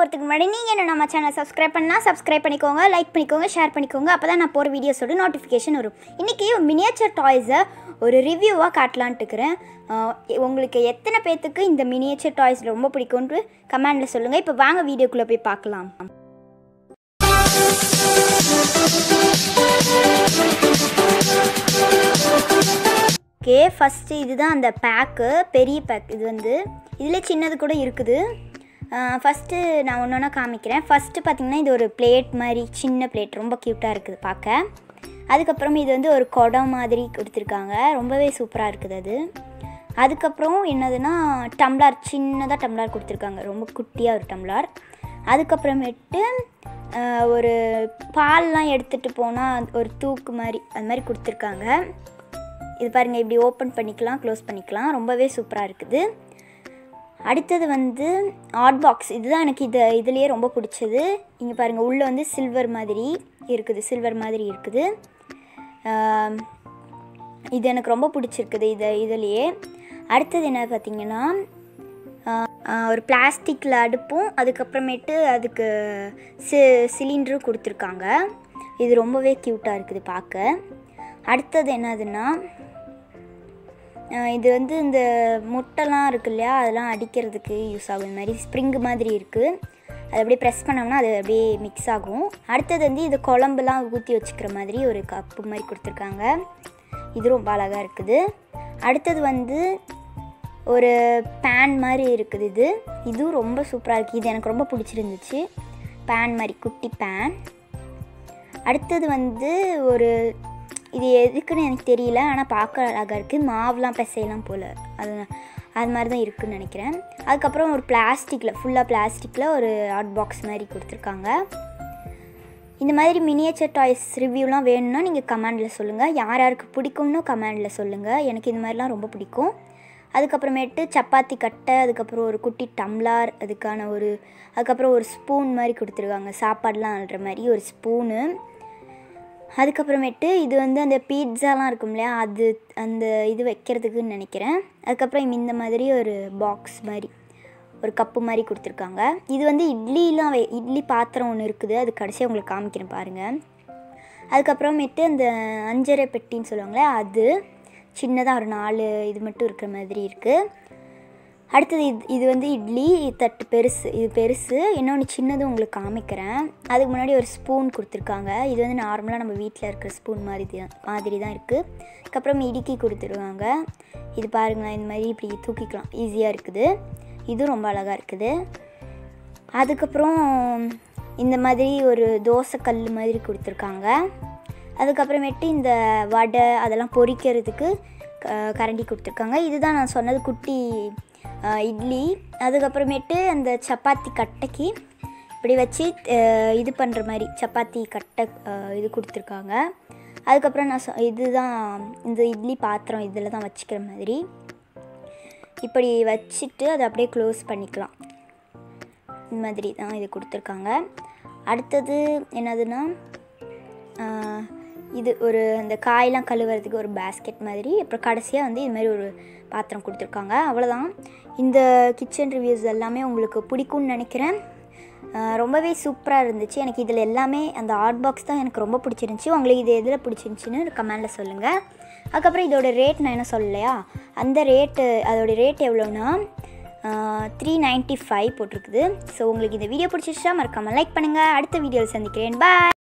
போகிறதுக்கு முன்னாடி நீங்கள் என்ன நம்ம சேனல் சப்ஸ்கிரைப் பண்ணால் சப்ஸ்கிரைப் பண்ணிக்கோங்க லைக் பண்ணிக்கோங்க ஷேர் பண்ணிக்கோங்க அப்போ தான் நான் போகிற வீடியோஸோட நோட்டிஃபிகேஷன் வரும் இன்றைக்கி மினியேச்சர் டாய்ஸை ஒரு ரிவ்யூவாக காட்டலான்ட்டு இருக்கிறேன் ஆஹ் உங்களுக்கு எத்தனை பேர்த்துக்கு இந்த மினியேச்சர் டாய்ஸ் ரொம்ப பிடிக்கும்னு கமெண்டில் சொல்லுங்கள் இப்போ வாங்க வீடியோக்குள்ளே போய் பார்க்கலாம் ஓகே ஃபஸ்ட்டு இதுதான் அந்த பேக்கு பெரிய பேக் இது வந்து இதில் சின்னது கூட இருக்குது ஃபஸ்ட்டு நான் ஒன்று ஒன்றா காமிக்கிறேன் ஃபஸ்ட்டு பார்த்தீங்கன்னா இது ஒரு பிளேட் மாதிரி சின்ன பிளேட் ரொம்ப க்யூட்டாக இருக்குது பார்க்க அதுக்கப்புறம் இது வந்து ஒரு குடம் மாதிரி கொடுத்துருக்காங்க ரொம்பவே சூப்பராக இருக்குது அது அதுக்கப்புறம் என்னதுன்னா டம்ளார் சின்னதாக டம்ளார் கொடுத்துருக்காங்க ரொம்ப குட்டியாக ஒரு டம்ளார் அதுக்கப்புறமேட்டு ஆஹ், ஒரு பால்லாம் எடுத்துகிட்டு போனால் ஒரு தூக்கு மாதிரி அது மாதிரி கொடுத்துருக்காங்க இது பாருங்கள் இப்படி ஓப்பன் பண்ணிக்கலாம் க்ளோஸ் பண்ணிக்கலாம் ரொம்பவே சூப்பராக இருக்குது அடுத்தது வந்து ஆட் பாக்ஸ் இதுதான் எனக்கு இது இதுலேயே ரொம்ப பிடிச்சது இங்கே பாருங்கள் உள்ளே வந்து சில்வர் மாதிரி இருக்குது சில்வர் மாதிரி இருக்குது ஆம், இது எனக்கு ரொம்ப பிடிச்சிருக்குது இது இதுலேயே அடுத்தது என்ன பார்த்தீங்கன்னா ஆஹ், ஒரு பிளாஸ்டிக்கில் அடுப்பும் அதுக்கப்புறமேட்டு அதுக்கு சி சிலிண்டரும் கொடுத்துருக்காங்க இது ரொம்பவே க்யூட்டாக இருக்குது பார்க்க அடுத்தது என்னதுன்னா ஆஹ் இது வந்து இந்த முட்டைலாம் இருக்கு இல்லையா அதெல்லாம் அடிக்கிறதுக்கு யூஸ் ஆகும் இந்த மாதிரி ஸ்ப்ரிங் மாதிரி இருக்குது அது அப்படியே ப்ரெஸ் பண்ணோம்னா அது அப்படியே மிக்ஸ் ஆகும் அடுத்தது வந்து இது குழம்புலாம் ஊற்றி வச்சுக்கிற மாதிரி ஒரு கப்பு மாதிரி கொடுத்துருக்காங்க இது ரொம்ப அழகாக இருக்குது அடுத்தது வந்து ஒரு பேன் மாதிரி இருக்குது இது இதுவும் ரொம்ப சூப்பராக இருக்குது இது எனக்கு ரொம்ப பிடிச்சிருந்துச்சு பேன் மாதிரி குட்டி பேன் அடுத்தது வந்து ஒரு இது எதுக்குன்னு எனக்கு தெரியல ஆனால் பார்க்க அழகாக இருக்குது மாவுலாம் பிசையலாம் போல் அது அது மாதிரி தான் இருக்குன்னு நினைக்கிறேன் அதுக்கப்புறம் ஒரு பிளாஸ்டிக்கில் ஃபுல்லாக பிளாஸ்டிக்கில் ஒரு ஹாட் பாக்ஸ் மாதிரி கொடுத்துருக்காங்க இந்த மாதிரி மினியேச்சர் டாய்ஸ் ரிவ்யூலாம் வேணும்னா நீங்கள் கமெண்டில் சொல்லுங்கள் யார் யாருக்கு பிடிக்கும்னு கமெண்டில் சொல்லுங்கள் எனக்கு இந்த மாதிரிலாம் ரொம்ப பிடிக்கும் அதுக்கப்புறமேட்டு சப்பாத்தி கட்டை அதுக்கப்புறம் ஒரு குட்டி டம்ளார் அதுக்கான ஒரு அதுக்கப்புறம் ஒரு ஸ்பூன் மாதிரி கொடுத்துருக்காங்க சாப்பாடுலாம் அள்ளுற மாதிரி ஒரு ஸ்பூனு அதுக்கப்புறமேட்டு இது வந்து அந்த பீட்சாலாம் இருக்கும் இல்லையா அது அந்த இது வைக்கிறதுக்குன்னு நினைக்கிறேன் அதுக்கப்புறம் இந்த மாதிரி ஒரு பாக்ஸ் மாதிரி ஒரு கப்பு மாதிரி கொடுத்துருக்காங்க இது வந்து இட்லிலாம் வை இட்லி பாத்திரம் ஒன்று இருக்குது அது கடைசியாக உங்களுக்கு காமிக்கிறேன் பாருங்கள் அதுக்கப்புறமேட்டு அந்த அஞ்சரை பெட்டின்னு சொல்லுவாங்களே அது சின்னதாக ஒரு நாலு இது மட்டும் இருக்கிற மாதிரி இருக்குது அடுத்தது இது இது வந்து இட்லி தட்டு பெருசு இது பெருசு இன்னொன்று சின்னது உங்களுக்கு காமிக்கிறேன் அதுக்கு முன்னாடி ஒரு ஸ்பூன் கொடுத்துருக்காங்க இது வந்து நார்மலாக நம்ம வீட்டில் இருக்கிற ஸ்பூன் மாதிரி தான் மாதிரி தான் இருக்குது அதுக்கப்புறம் இடுக்கி கொடுத்துருவாங்க இது பாருங்களேன் இந்த மாதிரி இப்படி தூக்கிக்கலாம் ஈஸியாக இருக்குது இதுவும் ரொம்ப அழகாக இருக்குது அதுக்கப்புறம் இந்த மாதிரி ஒரு தோசை கல் மாதிரி கொடுத்துருக்காங்க அதுக்கப்புறமேட்டு இந்த வடை அதெல்லாம் பொரிக்கிறதுக்கு க- கரண்டி கொடுத்துருக்காங்க இதுதான் நான் சொன்னது குட்டி அஹ், இட்லி அதுக்கப்புறமேட்டு அந்த சப்பாத்தி கட்டைக்கு இப்படி வச்சு அஹ், இது பண்ணுற மாதிரி சப்பாத்தி கட்டை அஹ், இது கொடுத்துருக்காங்க அதுக்கப்புறம் நான் சொ இதுதான் இந்த இட்லி பாத்திரம் இதில் தான் வச்சுக்கிற மாதிரி இப்படி வச்சுட்டு அதை அப்படியே க்ளோஸ் பண்ணிக்கலாம் இந்த மாதிரி தான் இது கொடுத்துருக்காங்க அடுத்தது என்னதுன்னா ஆஹ், இது ஒரு அந்த காயெல்லாம் கழுவுறதுக்கு ஒரு பேஸ்கெட் மாதிரி அப்புறம் கடைசியாக வந்து இது மாதிரி ஒரு பாத்திரம் கொடுத்துருக்காங்க அவ்வளோதான் இந்த கிச்சன் ரிவ்யூஸ் எல்லாமே உங்களுக்கு பிடிக்கும்னு நினைக்கிறேன் ஆஹ், ரொம்பவே சூப்பராக இருந்துச்சு எனக்கு இதில் எல்லாமே அந்த ஆர்ட் பாக்ஸ் தான் எனக்கு ரொம்ப பிடிச்சிருந்துச்சி உங்களுக்கு இது எதில் பிடிச்சிருந்துச்சின்னு கமெண்டில் சொல்லுங்கள் அதுக்கப்புறம் இதோட ரேட் நான் என்ன சொல்லலையா அந்த ரேட்டு அதோட ரேட் எவ்வளோன்னா த்ரீ நைன்ட்டி ஃபைவ் போட்டிருக்குது ஸோ உங்களுக்கு இந்த வீடியோ பிடிச்சிருச்சா மறக்காமல் லைக் பண்ணுங்கள் அடுத்த வீடியோவில் சந்திக்கிறேன் பாய்